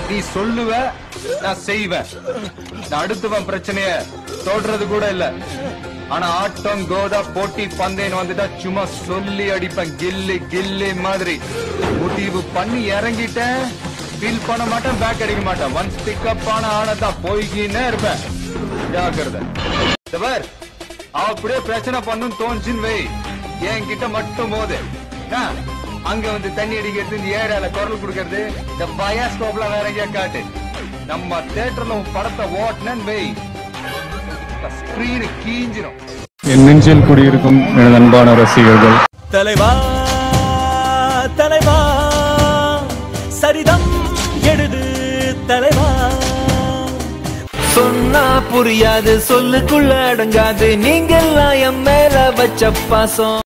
நீ சொல்லுவ நான் செய்வேன் நான் அடுத்தவன் பிரச்சனைய தொடறது கூட இல்ல ஆனா ஆட்டம் கோதா போட்டி பந்தயம் வந்துட்டா சும்மா சொல்லி அடிப்பேன் கில்லி கில்லி மாதிரி முடிவு பண்ணி இறங்கிட்டேன் ஃபீல் பண்ண மாட்டேன் பேக் அடிக்க மாட்டேன் ஒன்ஸ் பிக்கப் ஆன ஆனதான் போய்கின்னே இருப்பேன் ஜாக்கிரதை இந்த பார், அப்படியே பிரச்சனை பண்ணும் தோணுச்சுன்னு வை என்கிட்ட மட்டும் போது ஆ, அங்க வந்து தண்ணி அடிக்கிறது இந்த ஏரியால குரல் கொடுக்கறது இந்த பயாஸ்கோப்ல வேற எங்கேயா காட்டு நம்ம தேட்டர்ல உன் படத்தை ஓட்டுனேன்னு வை ஸ்கிரீனு கீஞ்சிரும் என் நெஞ்சில் குடியிருக்கும் எனது அன்பான ரசிகர்கள் தலைவா தலைவா சரிதம் எழுது தலைவா சொன்னா புரியாது சொல்லுக்குள்ள அடங்காது நீங்கெல்லாம் என் மேல வச்ச பாசம்